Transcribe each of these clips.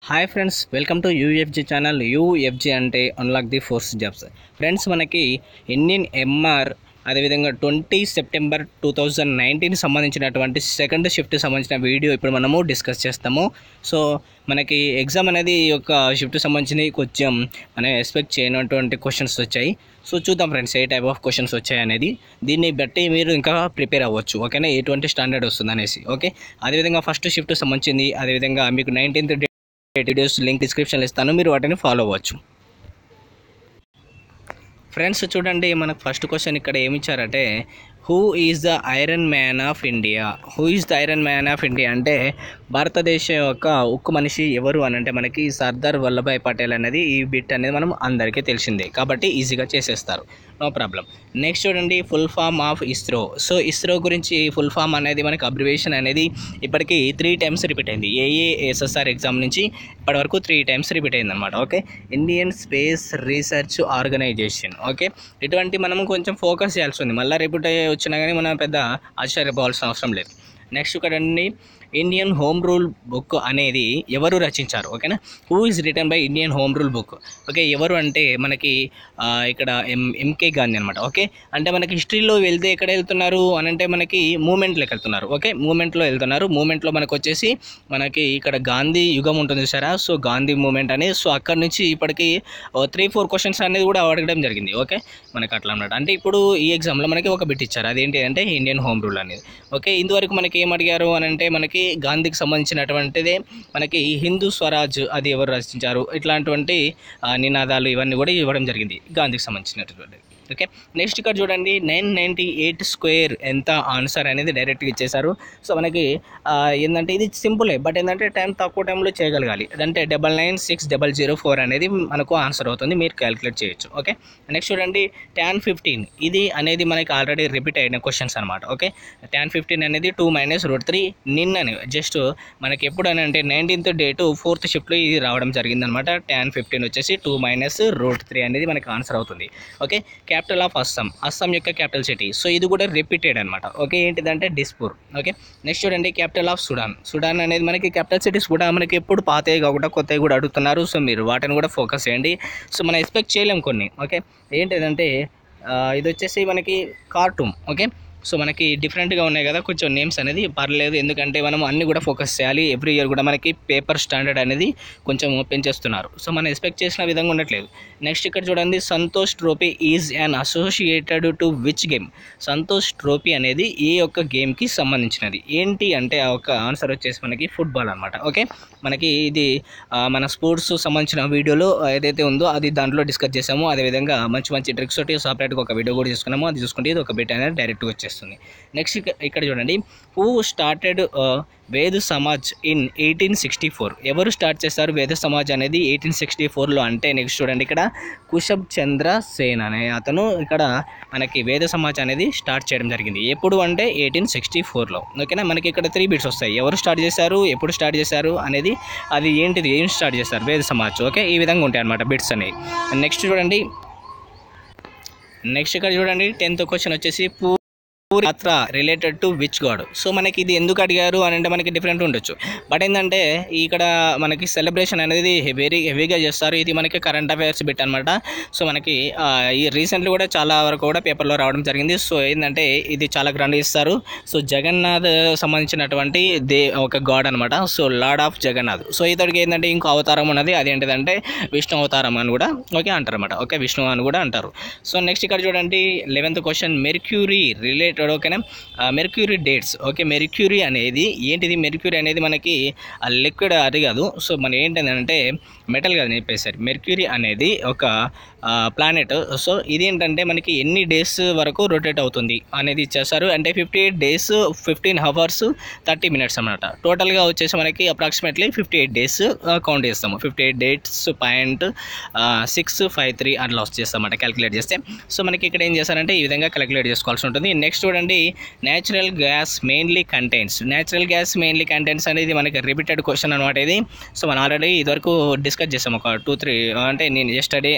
hi friends welcome to UFG channel UFG అంటే unlock the force jobs friends మనకి Indian MR అదేవిధంగా twenty September two thousand nineteen సంబంధించినటువంటి second shift సంబంధించిన video ఇప్పుడు మనము discuss చేస్తాము సో మనకి ఎగ్జామ్ అనేది ఈ యొక్క షిఫ్ట్ సంబంధించి కొంచెం మనం ఎక్స్పెక్ట్ చేయనటువంటి క్వశ్చన్స్ వచ్చాయి సో చూద్దాం friends a type of questions వచ్చాయి అనేది దీన్ని బట్టి మీరు ఇంకా ప్రిపేర్ అవ్వచ్చు ఓకేనా ఎటువంటి స్టాండర్డ్ వస్తుంది అనేసి ఓకే అదేవిధంగా ఫస్ట్ షిఫ్ట్ సంబంధించింది అదేవిధంగా మీకు నైన్టీన్త్ వీడియోస్ లింక్ డిస్క్రిప్షన్లో ఇస్తాను మీరు వాటిని ఫాలో అవ్వచ్చు ఫ్రెండ్స్ చూడండి మనకు ఫస్ట్ క్వశ్చన్ ఇక్కడ ఏమి ఇచ్చారంటే who is the iron man of India who is the iron man of India అంటే భారతదేశం యొక్క ఉక్కు మనిషి ఎవరు అని అంటే మనకి సర్దార్ వల్లభాయ్ పటేల్ అనేది ఈ బిట్ అనేది మనం అందరికీ తెలిసిందే కాబట్టి ఈజీగా చేసేస్తారు నో ప్రాబ్లం నెక్స్ట్ చూడండి full form of ISRO so ISRO గురించి ఫుల్ ఫామ్ అనేది మనకి అబ్రివేషన్ అనేది ఇప్పటికీ త్రీ టైమ్స్ రిపీట్ అయింది ఏఏ ఎస్ఎస్ఆర్ ఎగ్జామ్ నుంచి ఇప్పటివరకు త్రీ టైమ్స్ రిపీట్ అయింది అనమాట okay Indian space research organisation okay ఇటువంటి మనం కొంచెం ఫోకస్ చేయాల్సి ఉంది మళ్ళీ రిపీట్ అయ్యి వచ్చినా కానీ మనం పెద్ద ఆశ్చర్యపోవాల్సిన అవసరం లేదు నెక్స్ట్ చూడండి ఇండియన్ హోమ్ రూల్ బుక్ అనేది ఎవరు రచించారు ఓకేనా who is written by Indian home rule book okay ఎవరు అంటే మనకి ఆ, ఇక్కడ ఎం ఎంకే గాంధీ అనమాట ఓకే అంటే మనకి హిస్టరీలో వెళ్తే ఎక్కడ వెళ్తున్నారు అని అంటే మనకి మూమెంట్లోకి వెళ్తున్నారు ఓకే మూమెంట్లో వెళ్తున్నారు మూమెంట్లో మనకు వచ్చేసి మనకి ఇక్కడ గాంధీ యుగం ఉంటుంది సరే సో గాంధీ మూమెంట్ అనేది సో అక్కడ నుంచి ఇప్పటికి త్రీ ఫోర్ క్వశ్చన్స్ అనేది కూడా అడగడం జరిగింది ఓకే మనకి అట్లా అన్నమాట అంటే ఇప్పుడు ఈ ఎగ్జామ్లో మనకి ఒక బిట్ ఇచ్చారు అదేంటి అంటే ఇండియన్ హోమ్ రూల్ అనేది ఓకే ఇంతవరకు మనకి ఏం అడిగారు అని అంటే మనకి గాంధీకి సంబంధించినటువంటిదే మనకి హిందూ స్వరాజ్ అది ఎవరు రచించారు ఇట్లాంటివంటి ఆ, నినాదాలు ఇవన్నీ కూడా ఇవ్వడం జరిగింది గాంధీకి సంబంధించినటువంటి ఓకే నెక్స్ట్ ఇక్కడ చూడండి నైన్ నైంటీ ఎయిట్ స్క్వేర్ ఎంత ఆన్సర్ అనేది డైరెక్ట్గా ఇచ్చేశారు సో మనకి ఆ, ఏంటంటే ఇది సింపులే బట్ ఏంటంటే టైం తక్కువ టైంలో చేయగలగాలి అంటే double nine six double zero four అనేది మనకు ఆన్సర్ అవుతుంది మీరు క్యాలిక్యులేట్ చేయొచ్చు ఓకే నెక్స్ట్ చూడండి ట్యాన్ ఫిఫ్టీన్ ఇది అనేది మనకి ఆల్రెడీ రిపీట్ అయిన క్వశ్చన్స్ అనమాట ఓకే ట్యాన్ ఫిఫ్టీన్ అనేది టూ మైనస్ రూట్ త్రీ నిన్నని జస్ట్ మనకి ఎప్పుడు అని అంటే నైన్టీన్త్ డేటు ఫోర్త్ షిఫ్ట్లో ఇది రావడం జరిగిందనమాట ట్యాన్ ఫిఫ్టీన్ వచ్చేసి టూ మైనస్ రూట్ త్రీ అనేది మనకి ఆన్సర్ అవుతుంది okay capital of Assam Assam యొక్క క్యాపిటల్ సిటీ సో ఇది కూడా రిపీటెడ్ అనమాట ఓకే ఏంటిదంటే డిస్పూర్ ఓకే నెక్స్ట్ చూడండి క్యాపిటల్ ఆఫ్ సుడాన్ సుడాన్ అనేది మనకి క్యాపిటల్ సిటీస్ కూడా మనకి ఎప్పుడు పాతవి కాకుండా కొత్తవి కూడా అడుగుతున్నారు సో మీరు వాటిని కూడా ఫోకస్ చేయండి సో మనం ఎక్స్పెక్ట్ చేయలేం కొన్ని ఓకే ఏంటిదంటే ఆ, ఇది వచ్చేసి మనకి కార్టూమ్ ఓకే సో మనకి డిఫరెంట్గా ఉన్నాయి కదా కొంచెం నేమ్స్ అనేది పర్లేదు ఎందుకంటే మనం అన్ని కూడా ఫోకస్ చేయాలి ఎవ్రీ ఇయర్ కూడా మనకి పేపర్ స్టాండర్డ్ అనేది కొంచెం పెంచేస్తున్నారు సో మనం ఎక్స్పెక్ట్ చేసిన విధంగా ఉండట్లేదు నెక్స్ట్ ఇక్కడ చూడండి Santosh trophy is an associated to which game Santosh trophy అనేది ఏ యొక్క గేమ్కి సంబంధించినది ఏంటి అంటే ఆ ఒక ఆన్సర్ వచ్చేసి మనకి ఫుట్బాల్ అనమాట ఓకే మనకి ఇది ఆ, మన స్పోర్ట్స్ సంబంధించిన వీడియోలో ఏదైతే ఉందో అది దాంట్లో డిస్కస్ చేసాము అదేవిధంగా మంచి మంచి ట్రిక్స్ తోటి సపరేట్గా ఒక వీడియో కూడా చేసుకున్నాము అది చూసుకుంటే ఇది ఒక బిట్ అనేది డైరెక్ట్గా వచ్చేస్తుంది నెక్స్ట్ ఇక్కడ చూడండి who started Veda Samaj in eighteen sixty four ఎవరు స్టార్ట్ చేస్తారు వేద సమాజ్ అనేది ఎయిటీన్ సిక్స్టీ ఫోర్లో అంటే నెక్స్ట్ చూడండి ఇక్కడ కుషబ్ చంద్ర సేన్ అనే అతను ఇక్కడ మనకి వేద సమాజ్ అనేది స్టార్ట్ చేయడం జరిగింది ఎప్పుడు అంటే ఎయిటీన్ సిక్స్టీ ఫోర్లో ఓకేనా మనకి ఇక్కడ త్రీ బిట్స్ వస్తాయి ఎవరు స్టార్ట్ చేశారు ఎప్పుడు స్టార్ట్ చేశారు అనేది అది ఏంటిది ఏం స్టార్ట్ చేస్తారు వేద సమాజ్ ఓకే ఈ విధంగా ఉంటాయి అనమాట బిట్స్ అనేవి నెక్స్ట్ చూడండి నెక్స్ట్ ఇక్కడ చూడండి టెన్త్ క్వశ్చన్ వచ్చేసి పూ పూరి యాత్ర related to which god so మనకి ఇది ఎందుకు అడిగారు అని అంటే మనకి డిఫరెంట్ ఉండొచ్చు బట్ ఏంటంటే ఇక్కడ మనకి సెలబ్రేషన్ అనేది వెరీ హెవీగా చేస్తారు ఇది మనకి కరెంట్ అఫైర్స్ బిట్ అనమాట సో మనకి ఆ, ఈ రీసెంట్లీ కూడా చాలా వరకు కూడా పేపర్లో రావడం జరిగింది సో ఏంటంటే ఇది చాలా గ్రాండ్ ఇస్తారు సో జగన్నాథ్ సంబంధించినటువంటి దే ఒక గాడ్ అనమాట so lord of Jagannath so ఇతడికి ఏంటంటే ఇంకో అవతారం ఉన్నది అదేంటిదంటే విష్ణు అవతారం అని కూడా ఓకే అంటారు అనమాట ఓకే విష్ణు అని కూడా అంటారు సో నెక్స్ట్ ఇక్కడ చూడండి లెవెన్త్ క్వశ్చన్ మెర్క్యూరీ రిలేటెడ్ ఓకేనా మెర్క్యూరీ డేట్స్ ఓకే మెర్క్యూరీ అనేది ఏంటిది మెర్క్యూరీ అనేది మనకి లిక్విడ్ అది కాదు సో మన ఏంటంటే మెటల్ కాదు నేను చెప్పేసరి మెర్క్యూరీ అనేది ఒక ప్లానెట్ సో ఇది ఏంటంటే మనకి ఎన్ని డేస్ వరకు రొటేట్ అవుతుంది అనేది ఇచ్చేస్తారు అంటే fifty eight days fifteen hours thirty minutes అనమాట టోటల్గా వచ్చేసి మనకి approximately fifty eight days count చేస్తాము fifty eight dates point six five three అట్లా వచ్చేస్తామన్నమాట క్యాలిక్యులేట్ చేస్తే సో మనకి ఇక్కడ ఏం చేస్తారంటే ఈ విధంగా క్యాలిక్యులేట్ చేసుకోవాల్సి ఉంటుంది నెక్స్ట్ చూడండి natural gas mainly contains natural gas mainly contains అనేది మనకి రిపీటెడ్ క్వశ్చన్ అనమాట ఇది సో మనం ఆల్రెడీ ఇదివరకు డిస్కస్ చేసాం ఒక టూ త్రీ అంటే నేను yesterday and before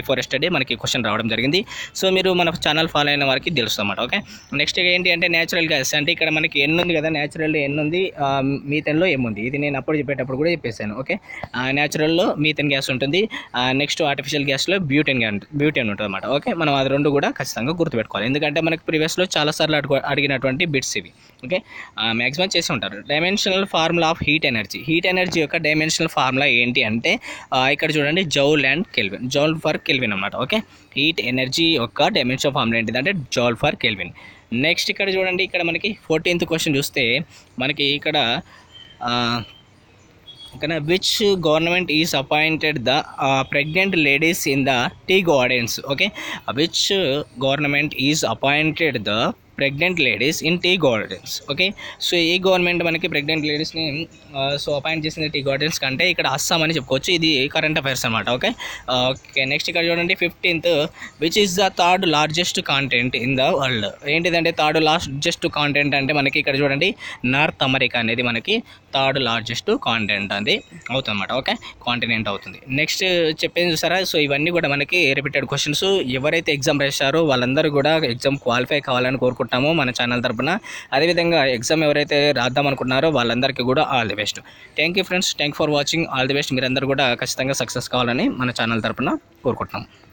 before yesterday మనకి క్వశ్చన్ రావడం జరిగింది సో మీరు మన ఛానల్ ఫాలో అయిన వారికి తెలుసు అన్నమాట ఓకే నెక్స్ట్ ఏంటి అంటే న్యాచురల్ గ్యాస్ అంటే ఇక్కడ మనకి ఎన్ని ఉంది కదా న్యాచురల్ ఎన్ని ఉంది మీథెన్లో ఏముంది ఇది నేను అప్పుడు చెప్పేటప్పుడు కూడా చెప్పేశాను ఓకే న్యాచురల్లో మీథెన్ గ్యాస్ ఉంటుంది నెక్స్ట్ ఆర్టిఫిషియల్ గ్యాస్లో బ్యూటెన్ గ్యాస్ బ్యూటెన్ ఉంటుంది అనమాట ఓకే మనం అది రెండు కూడా ఖచ్చితంగా గుర్తుపెట్టుకోవాలి ఎందుకంటే మనకి ప్రీవియస్లో చాలాసార్లు అడుగు అడిగినటువంటి బిట్స్ ఇవి ఓకే మ్యాక్సిమం చేసి ఉంటారు dimensional formula of heat energy heat energy యొక్క డైమెన్షనల్ ఫార్ములా ఏంటి అంటే ఆ, ఇక్కడ చూడండి joule and kelvin joule per kelvin అనమాట ఓకే హీట్ ఎనర్జీ యొక్క డైమెన్షన్ ఫార్ములా ఏంటిదంటే జౌల్ ఫర్ కెల్విన్ నెక్స్ట్ ఇక్కడ చూడండి ఇక్కడ మనకి ఫోర్టీన్త్ క్వశ్చన్ చూస్తే మనకి ఇక్కడ ఆ, ఇక్కడ which government is appointed the pregnant ladies in the tea gardens okay which government is appointed the pregnant ladies in tea gardens okay so ఈ గవర్నమెంట్ మనకి ప్రెగ్నెంట్ లేడీస్ని సో అపాయింట్ చేసింది టీ గార్డెన్స్ కంటే ఇక్కడ అస్సాం అని చెప్పుకోవచ్చు ఇది కరెంట్ అఫైర్స్ అనమాట ఓకే ఓకే నెక్స్ట్ ఇక్కడ చూడండి fifteenth which is the third largest content in the world ఏంటిదంటే థర్డ్ లార్జెస్ట్ కాంటెంట్ అంటే మనకి ఇక్కడ చూడండి నార్త్ అమెరికా అనేది మనకి థర్డ్ లార్జెస్ట్ కాంటెంట్ అది అవుతుంది అనమాట ఓకే కాంటినెంట్ అవుతుంది నెక్స్ట్ చెప్పేది చూసారా సో ఇవన్నీ కూడా మనకి రిపీటెడ్ క్వశ్చన్స్ ఎవరైతే ఎగ్జామ్ రాశారో వాళ్ళందరూ కూడా ఎగ్జామ్ క్వాలిఫై కావాలని కోరుకుంటాము మన ఛానల్ తరపున అదేవిధంగా ఎగ్జామ్ ఎవరైతే రాద్దాం అనుకుంటున్నారో వాళ్ళందరికీ కూడా all the best thank you friends thank for watching all the best మీరందరూ కూడా ఖచ్చితంగా సక్సెస్ కావాలని మన ఛానల్ తరపున కోరుకుంటున్నాం